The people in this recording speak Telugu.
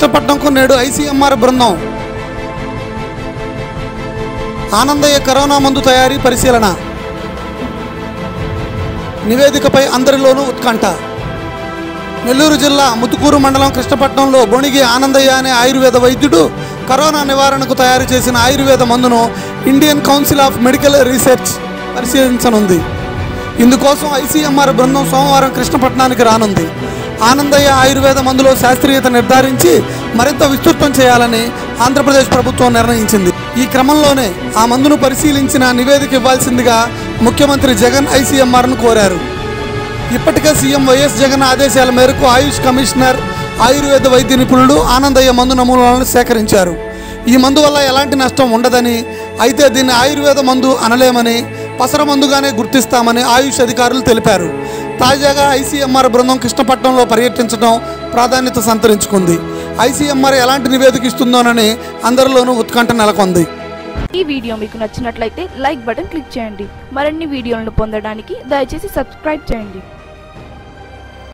కృష్ణపట్నంకు నేడు ఐసీఎంఆర్ బృందం ఆనందయ్య కరోనా మందు తయారీ పరిశీలన నివేదికపై అందరిలోనూ ఉత్కంఠ నెల్లూరు జిల్లా ముతుకూరు మండలం కృష్ణపట్నంలో బొణిగి ఆనందయ్య అనే ఆయుర్వేద వైద్యుడు కరోనా నివారణకు తయారు చేసిన ఆయుర్వేద మందును Indian Council of Medical Research పరిశీలించనుంది ఇందుకోసం ఐసీఎంఆర్ బృందం సోమవారం కృష్ణపట్నానికి రానుంది ఆనందయ్య ఆయుర్వేద మందులో శాస్త్రీయత నిర్ధారించి మరింత విస్తృతం చేయాలని ఆంధ్రప్రదేశ్ ప్రభుత్వం నిర్ణయించింది ఈ క్రమంలోనే ఆ మందును పరిశీలించిన నివేదిక ఇవ్వాల్సిందిగా ముఖ్యమంత్రి జగన్ ఐసీఎంఆర్ను కోరారు ఇప్పటికే సీఎం వైఎస్ జగన్ ఆదేశాల మేరకు ఆయుష్ కమిషనర్ ఆయుర్వేద వైద్య నిపుణులు ఆనందయ్య మందు నమూనాలను సేకరించారు ఈ మందు వల్ల ఎలాంటి నష్టం ఉండదని అయితే దీన్ని ఆయుర్వేద మందు అనలేమని పసర మందుగానే గుర్తిస్తామని ఆయుష్ అధికారులు తెలిపారు తాజాగా ఐసీఎంఆర్ బృందం కృష్ణపట్నంలో పర్యటించడం ప్రాధాన్యత సంతరించుకుంది ఐసీఎంఆర్ ఎలాంటి నివేదిక ఇస్తుందోనని అందరిలోనూ ఉత్కంఠ నెలకొంది ఈ వీడియో మీకు నచ్చినట్లయితే లైక్ బటన్ క్లిక్ చేయండి మరిన్ని వీడియోలను పొందడానికి దయచేసి సబ్స్క్రైబ్ చేయండి